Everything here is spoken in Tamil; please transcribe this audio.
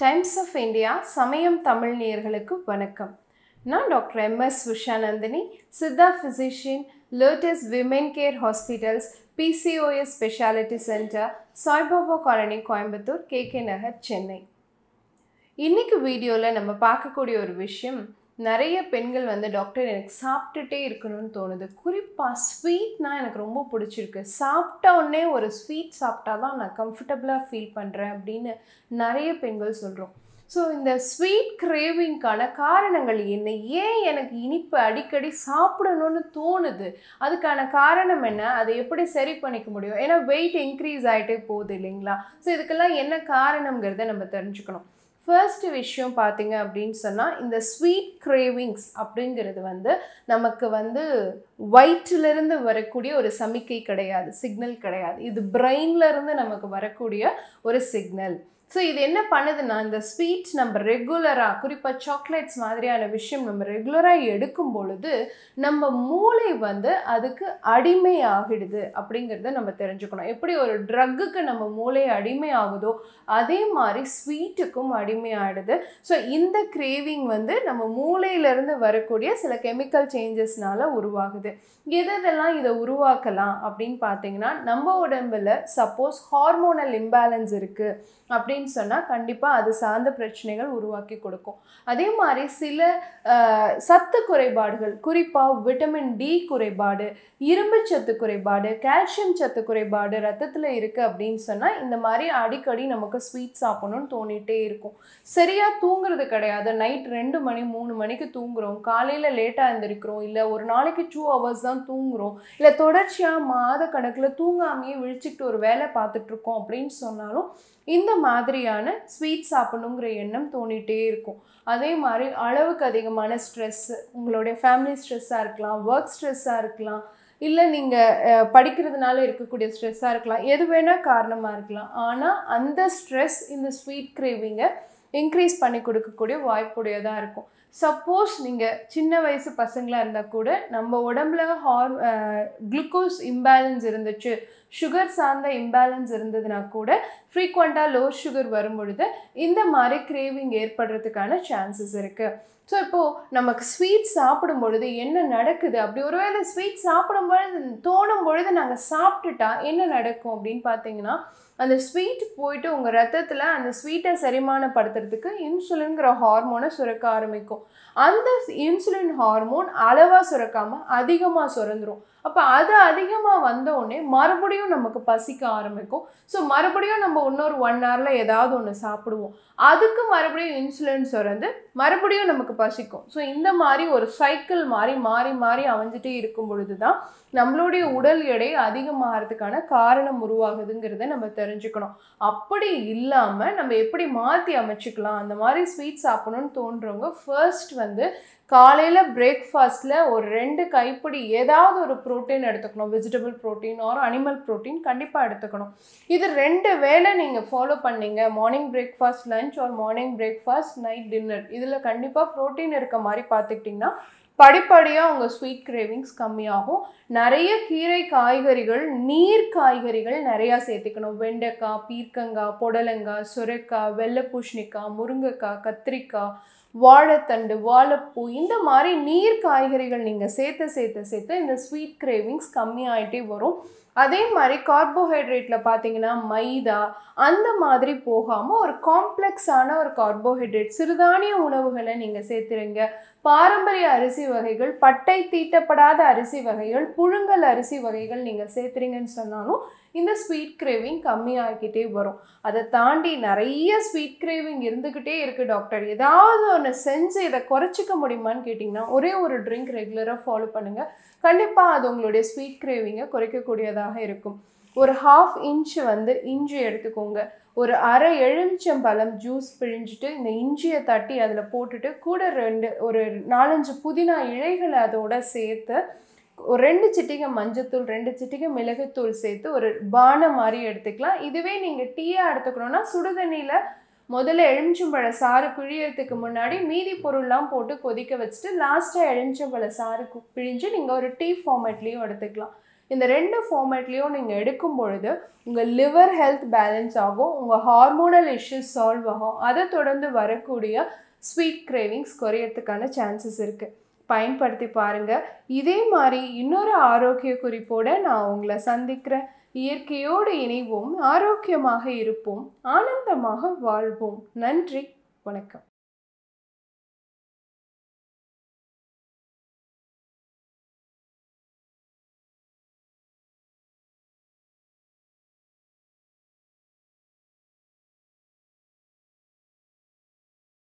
டைம்ஸ் ஆஃப் இந்தியா சமயம் தமிழ் நேயர்களுக்கு வணக்கம் நான் doctor MS Ushanandini Siddha physician lotus women care hospitals PCOS speciality centre Saibaba colony Coimbatore KK Nagar Chennai இன்னைக்கு வீடியோவில் நம்ம பார்க்கக்கூடிய ஒரு விஷயம் நிறைய பெண்கள் வந்து டாக்டர் எனக்கு சாப்பிட்டுட்டே இருக்கணும்னு தோணுது குறிப்பாக ஸ்வீட்னா எனக்கு ரொம்ப பிடிச்சிருக்கு சாப்பிட்ட உடனே ஒரு ஸ்வீட் சாப்பிட்டா தான் நான் கம்ஃபர்டபுளாக ஃபீல் பண்ணுறேன் அப்படின்னு நிறைய பெண்கள் சொல்கிறோம் ஸோ இந்த ஸ்வீட் கிரேவிங்க்கான காரணங்கள் என்ன ஏன் எனக்கு இனிப்பு அடிக்கடி சாப்பிடணும்னு தோணுது அதுக்கான காரணம் என்ன அதை எப்படி சரி பண்ணிக்க முடியும் ஏன்னா வெயிட் இன்க்ரீஸ் ஆகிட்டே போகுது இல்லைங்களா ஸோ இதுக்கெல்லாம் என்ன காரணங்கிறத நம்ம தெரிஞ்சுக்கணும் ஃபர்ஸ்ட் விஷயம் பார்த்தீங்க அப்படின்னு சொன்னால் இந்த ஸ்வீட் கிரேவிங்ஸ் அப்படிங்கிறது வந்து நமக்கு வந்து வயிற்றிலிருந்து வரக்கூடிய ஒரு சமிக்கை கிடையாது சிக்னல் கிடையாது இது பிரெயின்ல இருந்து நமக்கு வரக்கூடிய ஒரு சிக்னல் ஸோ இது என்ன பண்ணுதுன்னா இந்த ஸ்வீட்ஸ் நம்ம ரெகுலராக குறிப்பாக சாக்லேட்ஸ் மாதிரியான விஷயம் நம்ம ரெகுலராக எடுக்கும் பொழுது நம்ம மூளை வந்து அதுக்கு அடிமை ஆகிடுது அப்படிங்கிறத நம்ம தெரிஞ்சுக்கணும் எப்படி ஒரு ட்ரக்குக்கு நம்ம மூளை அடிமை ஆகுதோ அதே மாதிரி ஸ்வீட்டுக்கும் அடிமை ஆகிடுது ஸோ இந்த கிரேவிங் வந்து நம்ம மூளையிலேருந்து வரக்கூடிய சில கெமிக்கல் சேஞ்சஸ்னால உருவாகுது எது எதெல்லாம் இதை உருவாக்கலாம் அப்படின்னு பார்த்தீங்கன்னா நம்ம உடம்புல சப்போஸ் ஹார்மோனல் இம்பேலன்ஸ் இருக்குது அப்படின்னு சொன்னால் கண்டிப்பாக அது சார்ந்த பிரச்சனைகள் உருவாக்கி கொடுக்கும் அதே மாதிரி சில சத்து குறைபாடுகள் குறிப்பாக விட்டமின் டி குறைபாடு இரும்பு சத்து குறைபாடு கால்சியம் சத்து குறைபாடு ரத்தத்தில் இருக்குது அப்படின்னு சொன்னால் இந்த மாதிரி அடிக்கடி நமக்கு ஸ்வீட் சாப்பிடணும்னு தோணிகிட்டே இருக்கும் சரியாக தூங்குறது கிடையாது நைட் ரெண்டு மணி மூணு மணிக்கு தூங்குறோம் காலையில் லேட்டாக எழுந்திருக்கிறோம் இல்லை ஒரு நாளைக்கு டூ ஹவர்ஸ் தான் தூங்குறோம் இல்லை தொடர்ச்சியாக மாத கணக்கில் தூங்காமையே விழிச்சிக்கிட்டு ஒரு வேலை பார்த்துட்ருக்கோம் அப்படின்னு சொன்னாலும் இந்த மாதிரியான ஸ்வீட் சாப்பிடணுங்கிற எண்ணம் தோணிகிட்டே இருக்கும் அதே மாதிரி அளவுக்கு அதிகமான ஸ்ட்ரெஸ்ஸு உங்களுடைய ஃபேமிலி ஸ்ட்ரெஸ்ஸாக இருக்கலாம் ஒர்க் ஸ்ட்ரெஸ்ஸாக இருக்கலாம் இல்லை நீங்கள் படிக்கிறதுனால இருக்கக்கூடிய ஸ்ட்ரெஸ்ஸாக இருக்கலாம் எது வேணால் காரணமாக இருக்கலாம் ஆனால் அந்த ஸ்ட்ரெஸ் இந்த ஸ்வீட் கிரேவிங்கை இன்க்ரீஸ் பண்ணி கொடுக்கக்கூடிய வாய்ப்புடையதாக இருக்கும் சப்போஸ் நீங்கள் சின்ன வயசு பசங்களாக இருந்தால் கூட நம்ம உடம்புல ஹார் குளுக்கோஸ் இம்பேலன்ஸ் இருந்துச்சு சுகர் சார்ந்த இம்பேலன்ஸ் இருந்ததுன்னா கூட ஃப்ரீக்வெண்ட்டாக லோ சுகர் வரும் பொழுது இந்த மாதிரி கிரேவிங் ஏற்படுறதுக்கான சான்சஸ் இருக்குது ஸோ இப்போது நமக்கு ஸ்வீட் சாப்பிடும் பொழுது என்ன நடக்குது அப்படி ஒருவேளை ஸ்வீட் சாப்பிடும் பொழுது தோணும் பொழுது நாங்கள் சாப்பிட்டுட்டா என்ன நடக்கும் அப்படின்னு பார்த்தீங்கன்னா அந்த ஸ்வீட் போயிட்டு உங்கள் ரத்தத்தில் அந்த ஸ்வீட்டை செரிமானப்படுத்துறதுக்கு இன்சுலின்கிற ஹார்மோனை சுரக்க ஆரம்பிக்கும் அந்த இன்சுலின் ஹார்மோன் அளவாக சுரக்காமல் அதிகமாக சுரந்துரும் அப்போ அது அதிகமாக வந்தோடனே மறுபடியும் நமக்கு பசிக்க ஆரம்பிக்கும் ஸோ மறுபடியும் நம்ம இன்னொரு ஒன் ஹவரில் ஏதாவது ஒன்று சாப்பிடுவோம் அதுக்கு மறுபடியும் இன்சுலின் சுரந்து மறுபடியும் நமக்கு பசிக்கும் ஸோ இந்த மாதிரி ஒரு சைக்கிள் மாதிரி மாறி மாறி அமைஞ்சிட்டே இருக்கும் பொழுது தான் நம்மளுடைய உடல் எடை அதிகமாகிறதுக்கான காரணம் உருவாகுதுங்கிறத நம்ம தெரிஞ்சுக்கணும் அப்படி இல்லாமல் நம்ம எப்படி மாற்றி அமைச்சுக்கலாம் அந்த மாதிரி ஸ்வீட் சாப்பிடணும்னு தோன்றவங்க ஃபர்ஸ்ட் வந்து காலையில் பிரேக்ஃபாஸ்ட்டில் ஒரு ரெண்டு கைப்பிடி ஏதாவது ஒரு ப்ரோட்டீன் எடுத்துக்கணும் vegetable protein or animal protein கண்டிப்பாக எடுத்துக்கணும் இது ரெண்டு வேளை நீங்கள் ஃபாலோ பண்ணீங்க morning breakfast lunch or morning breakfast night dinner இதில் கண்டிப்பாக ப்ரோட்டீன் இருக்க மாதிரி பார்த்துக்கிட்டிங்கன்னா படிப்படியாக உங்கள் ஸ்வீட் கிரேவிங்ஸ் கம்மியாகும் நிறைய கீரை காய்கறிகள் நீர் காய்கறிகள் நிறையா சேர்த்துக்கணும் வெண்டைக்காய் பீர்க்கங்காய் புடலங்காய் சுரைக்காய் வெள்ளை பூஷணிக்காய் முருங்கைக்காய் கத்திரிக்காய் வாழைத்தண்டு வாழைப்பூ இந்த மாதிரி நீர் காய்கறிகள் நீங்கள் சேர்த்து சேர்த்து சேர்த்து இந்த ஸ்வீட் கிரேவிங்ஸ் கம்மியாயிட்டே வரும் அதே மாதிரி கார்போஹைட்ரேட்டில் பார்த்தீங்கன்னா மைதா அந்த மாதிரி போகாமல் ஒரு காம்ப்ளெக்ஸான ஒரு கார்போஹைட்ரேட் சிறுதானிய உணவுகளை நீங்கள் சேர்த்துருங்க பாரம்பரிய அரிசி வகைகள் பட்டை தீட்டப்படாத அரிசி வகைகள் புழுங்கல் அரிசி வகைகள் நீங்கள் சேர்த்துறீங்கன்னு சொன்னாலும் இந்த ஸ்வீட் கிரேவிங் கம்மியாகிக்கிட்டே வரும் அதை தாண்டி நிறைய ஸ்வீட் கிரேவிங் இருந்துக்கிட்டே இருக்குது டாக்டர் ஏதாவது ஒன்று செஞ்சு இதை குறைச்சிக்க முடியுமான்னு கேட்டிங்கன்னா ஒரே ஒரு ட்ரிங்க் ரெகுலராக ஃபாலோ பண்ணுங்கள் கண்டிப்பாக அது உங்களுடைய ஸ்வீட் கிரேவிங்கை குறைக்கக்கூடியதாக இருக்கும் ஒரு ஹாஃப் இன்ச் வந்து இஞ்சி எடுத்துக்கோங்க ஒரு அரை எலுமிச்சம்பழம் ஜூஸ் பிழிஞ்சிட்டு இந்த இஞ்சியை தட்டி அதில் போட்டுட்டு கூட ரெண்டு ஒரு நாலஞ்சு புதினா இலைகளை அதோட சேர்த்து ஒரு ரெண்டு சிட்டிகை மஞ்சத்தூள் ரெண்டு சிட்டிகை மிளகுத்தூள் சேர்த்து ஒரு பானம் மாதிரி எடுத்துக்கலாம் இதுவே நீங்கள் டீயாக எடுத்துக்கணுன்னா சுடுதண்ணியில் முதல்ல எலுமிச்சம்பழ சாறு பிழியறதுக்கு முன்னாடி மீதி பொருள்லாம் போட்டு கொதிக்க வச்சுட்டு லாஸ்ட்டாக எலுமிச்சம்பழ சாறு பிழிஞ்சு நீங்கள் ஒரு டீ ஃபார்மேட்லேயும் எடுத்துக்கலாம் இந்த ரெண்டு ஃபார்மேட்லேயும் நீங்கள் எடுக்கும் பொழுது உங்கள் லிவர் ஹெல்த் பேலன்ஸ் ஆகும் உங்கள் ஹார்மோனல் இஷ்யூஸ் சால்வ் ஆகும் அதை தொடர்ந்து வரக்கூடிய ஸ்வீட் கிரேவிங்ஸ் குறையறதுக்கான சான்சஸ் இருக்குது பயன்படுத்தி பாருங்கள் இதே மாதிரி இன்னொரு ஆரோக்கிய குறிப்போடு நான் உங்களை சந்திக்கிறேன் இயற்கையோடு இணைவோம் ஆரோக்கியமாக இருப்போம் ஆனந்தமாக வாழ்வோம் நன்றி வணக்கம்